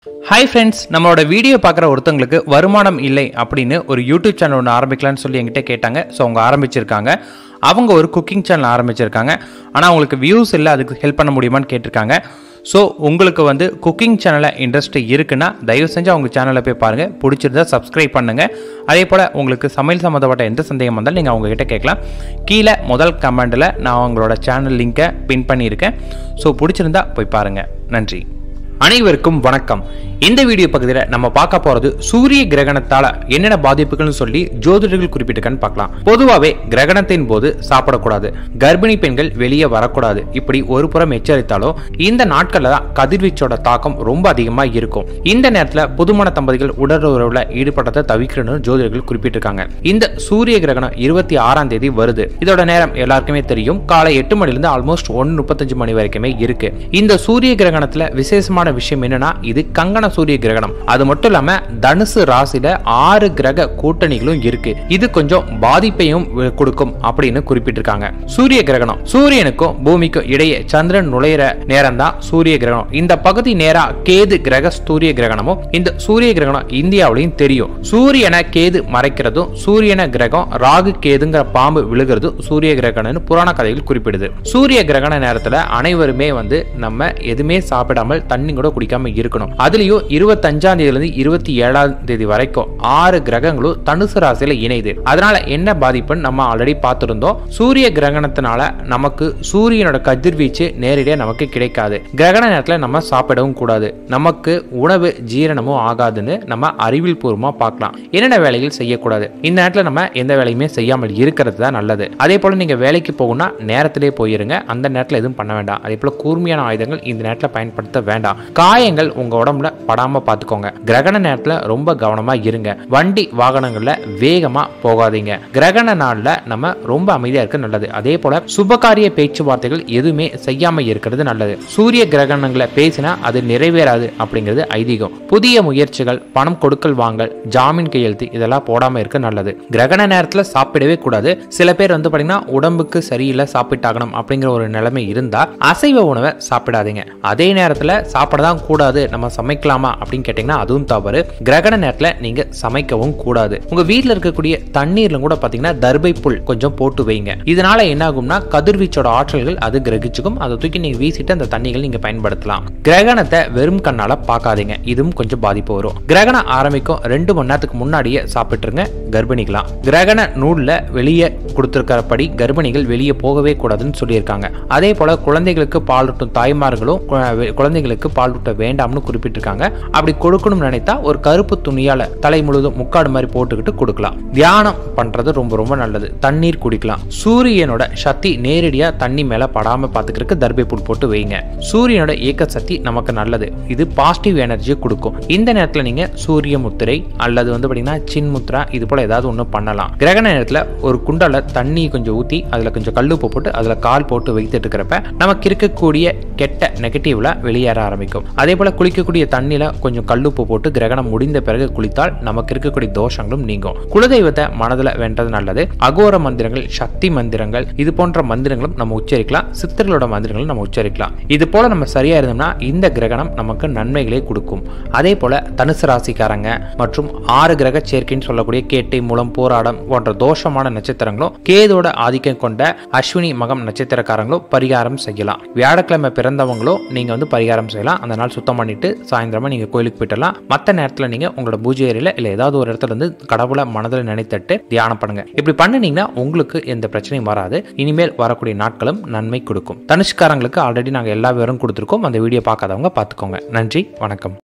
hi friends நம்மளோட video பார்க்குற ஒருத்தங்களுக்கு வருமானம் இல்லை அப்படின்னு ஒரு யூடியூப் சேனல் ஒன்று ஆரம்பிக்கலாம்னு சொல்லி என்கிட்ட கேட்டாங்க ஸோ அவங்க ஆரம்பிச்சிருக்காங்க அவங்க ஒரு குக்கிங் சேனல் ஆரம்பிச்சிருக்காங்க ஆனால் அவங்களுக்கு வியூஸ் இல்லை அதுக்கு ஹெல்ப் பண்ண முடியுமான்னு கேட்டிருக்காங்க ஸோ உங்களுக்கு வந்து குக்கிங் சேனலில் இன்ட்ரெஸ்ட் இருக்குன்னா தயவு செஞ்சு அவங்க சேனலை போய் பாருங்கள் பிடிச்சிருந்தா சப்ஸ்கிரைப் பண்ணுங்கள் அதே போல் உங்களுக்கு சமையல் சம்மந்தப்பட்ட எந்த சந்தேகம் வந்தாலும் நீங்கள் அவங்ககிட்ட கேட்கலாம் கீழே முதல் கமெண்டில் நான் அவங்களோட சேனல் லிங்கை பின் பண்ணியிருக்கேன் ஸோ பிடிச்சிருந்தா போய் பாருங்கள் நன்றி அனைவருக்கும் வணக்கம் இந்த வீடியோ பகுதியில் நம்ம பார்க்க போறது சூரிய கிரகணத்தால என்னென்ன பாதிப்புகள்னு சொல்லி ஜோதிடர்கள் குறிப்பிட்டிருக்கான்னு பார்க்கலாம் பொதுவாகவே கிரகணத்தின் போது சாப்பிடக்கூடாது கர்ப்பிணி பெண்கள் வெளியே வரக்கூடாது இப்படி ஒரு புறம் எச்சரித்தாலும் இந்த நாட்கள்ல தான் கதிர்வீச்சோட தாக்கம் ரொம்ப அதிகமா இருக்கும் இந்த நேரத்தில் புதுமண தம்பதிகள் உடலுறவுல ஈடுபட்டதை தவிர்க்கணும்னு ஜோதிடர்கள் குறிப்பிட்டிருக்காங்க இந்த சூரிய கிரகணம் இருபத்தி ஆறாம் தேதி வருது இதோட நேரம் எல்லாருக்குமே தெரியும் காலை எட்டு மணிலிருந்து ஆல்மோஸ்ட் ஒன்னு முப்பத்தஞ்சு மணி வரைக்குமே இருக்கு இந்த சூரிய கிரகணத்துல விசேஷமான விஷயம் என்னன்னா இது கங்கண சூரிய கிரகணம் அது மட்டும் இல்லாம தனுசு ராசியில ஆறு கிரக கூட்டணிகளும் இருக்கு இது கொஞ்சம் பாதிப்பையும் வி- கொடுக்கும் அப்படின்னு குறிப்பிட்டிருக்காங்க சூரிய கிரகணம் சூரியனுக்கும் பூமிக்கும் இடையே சந்திரன் நுழையிற நேரம் தான் சூரிய கிரகணம் இந்த பகுதி நேரா கேது கிரக சூரிய கிரகணமும் இந்த சூரிய கிரகணம் இந்தியாவிலையும் தெரியும் சூரியனை கேது மறைக்கிறதும் சூரியன கிரகம் ராகு கேதுங்கிற பாம்பு விழுகிறதும் சூரிய கிரகணம்னு புராண கதைகள் குறிப்பிடுது சூரிய கிரகண நேரத்துல அனைவருமே வந்து நம்ம எதுவுமே சாப்பிடாமல் தண்ணி கூட குடிக்காம இருக்கணும் அதுலயும் இருபத்தஞ்சாம் தேதியில இருந்து இருபத்தி ஏழாம் தேதி வரைக்கும் ஆறு கிரகங்களும் தனுசு ராசியில இணையுது அதனால என்ன பாதிப்புன்னு நம்ம ஆல்ரெடி பார்த்திருந்தோம் சூரிய கிரகணத்தினால நமக்கு சூரியனோட கதிர்வீச்சு நேரடியாக நமக்கு கிடைக்காது கிரகண நேரத்தில் நம்ம சாப்பிடவும் கூடாது நமக்கு உணவு ஜீரணமும் ஆகாதுன்னு நம்ம அறிவியல் பூர்வமா பார்க்கலாம் என்னென்ன வேலைகள் செய்யக்கூடாது இந்த நேரத்தில் நம்ம எந்த வேலையுமே செய்யாமல் இருக்கிறது தான் நல்லது அதே போல நீங்க வேலைக்கு போகணும்னா நேரத்திலே போயிருங்க அந்த நேரத்தில் எதுவும் பண்ண வேண்டாம் அதே போல கூர்மையான ஆயுதங்கள் இந்த நேரத்தில் பயன்படுத்த வேண்டாம் காயங்கள் உங்க உடம்புல படாம பார்த்துக்கோங்க கிரகண நேரத்தில் ரொம்ப கவனமா இருங்க வண்டி வாகனங்கள்ல வேகமா போகாதீங்க கிரகண நாள்ல நம்ம ரொம்ப அமைதியா இருக்க நல்லது அதே போல சுபகாரிய பேச்சுவார்த்தைகள் எதுவுமே செய்யாம இருக்கிறது நல்லது சூரிய கிரகணங்களை பேசினா அது நிறைவேறாது அப்படிங்கிறது ஐதீகம் புதிய முயற்சிகள் பணம் கொடுக்கல் வாங்கல் ஜாமீன் கையெழுத்து இதெல்லாம் போடாம இருக்க நல்லது கிரகண நேரத்துல சாப்பிடவே கூடாது சில பேர் வந்து பாத்தீங்கன்னா உடம்புக்கு சரியில்லை சாப்பிட்டாகணும் அப்படிங்கிற ஒரு நிலைமை இருந்தா அசைவ உணவை சாப்பிடாதீங்க அதே நேரத்துல சாப்பிட தான் கூடாது நம்ம சமைக்கலாமா அப்படின்னு கேட்டீங்கன்னா அதுவும் தவறு கிரகண நேரத்துல நீங்க சமைக்கவும் கூடாது உங்க வீட்ல இருக்கக்கூடிய தண்ணீர்ல கூட பாத்தீங்கன்னா தர்பை புல் கொஞ்சம் போட்டு வைங்க இதனால என்ன ஆகும்னா கதிர்வீச்சோட ஆற்றல்கள் அது கிரகிச்சுக்கும் அதை தூக்கி நீங்க வீசிட்டு அந்த தண்ணிகள் நீங்க பயன்படுத்தலாம் கிரகணத்தை வெறும் கண்ணால பார்க்காதீங்க இதுவும் கொஞ்சம் பாதிப்பு வரும் கிரகணம் ஆரம்பிக்கும் ரெண்டு மணி நேரத்துக்கு முன்னாடியே சாப்பிட்டுருங்க கர்ப்பிணிகளாம் கிரகண நூல்ல வெளியே கொடுத்திருக்கிறபடி கர்ப்பிணிகள் வெளியே போகவே கூடாதுன்னு சொல்லியிருக்காங்க அதே போல குழந்தைகளுக்கு பாலூட்டும் தாய்மார்களும் கு- வெ- குழந்தைகளுக்கு பாலூட்ட வேண்டாம்னு குறிப்பிட்டிருக்காங்க அப்படி கொடுக்கணும்னு நினைத்தா ஒரு கருப்பு துணியால தலை முழுதும் முக்காடு மாதிரி போட்டுக்கிட்டு கொடுக்கலாம் தியானம் பண்றது ரொம்ப ரொம்ப நல்லது தண்ணீர் குடிக்கலாம் சூரியனோட சக்தி நேரடியா தண்ணி மேல படாம பாத்துக்கிறதுக்கு தர்பை புல் போட்டு வைங்க சூரியனோட இயக்க சக்தி நமக்கு நல்லது இது பாசிட்டிவ் எனர்ஜியை கொடுக்கும் இந்த நேரத்துல நீங்க சூரிய முத்திரை அல்லது வந்து பாத்தீங்கன்னா சின் முத்ரா இது போல ஏதாவது ஒண்ணு பண்ணலாம் கிரகண நேரத்துல ஒரு குண்டால தண்ணி கொஞ்சம் ஊத்தி அதுல கொஞ்சம் கல்லுப்பு போட்டு அதுல கால் போட்டு வைத்துட்டு இருக்கிறப்ப நமக்கு இருக்கக்கூடிய கெட்ட நெகட்டிவ்ல வெளியேற ஆரம்பிக்கும் அதே போல குளிக்கக்கூடிய தண்ணியில கொஞ்சம் கல்லுப்பு போட்டு கிரகணம் முடிந்த பிறகு குளித்தால் நமக்கு இருக்கக்கூடிய தோஷங்களும் நீங்கும் குலதெய்வத்தை மனதுல வேண்டது நல்லது அகோர மந்திரங்கள் சக்தி மந்திரங்கள் இது போன்ற மந்திரங்களும் நம்ம உச்சரிக்கலாம் சித்தர்களோட மந்திரங்களும் நம்ம உச்சரிக்கலாம் இது போல நம்ம சரியா இருந்தோம்னா இந்த கிரகணம் நமக்கு நன்மைகளை கொடுக்கும் அதே போல தனுசு ராசிக்காரங்க மற்றும் ஆறு கிரக சேர்க்கைன்னு சொல்லக்கூடிய கேட்டை மூலம் போராடம் போன்ற தோஷமான நட்சத்திரங்களும் கேதோட ஆதிக்கம் கொண்ட அஸ்வினி மகம் நட்சத்திரக்காரங்களும் பரிகாரம் செய்யலாம் வியாழக்கிழமை பிறந்தவங்களும் நீங்க வந்து பரிகாரம் செய்யலாம் அந்த நாள் சுத்தம் பண்ணிட்டு சாயந்தரமா நீங்க கோயிலுக்கு போயிட்டலாம் மற்ற நேரத்துல நீங்க உங்களோட பூஜை அறையில இல்ல ஏதாவது ஒரு இடத்துல இருந்து கடவுளை மனதில் நினைத்தட்டு தியானம் பண்ணுங்க இப்படி பண்ணினீங்கன்னா உங்களுக்கு எந்த பிரச்சனையும் வராது இனிமேல் வரக்கூடிய நாட்களும் நன்மை கொடுக்கும் தனுஷ்காரங்களுக்கு ஆல்ரெடி நாங்க எல்லா விவரம் கொடுத்துருக்கோம் அந்த வீடியோ பார்க்காதவங்க பார்த்துக்கோங்க நன்றி வணக்கம்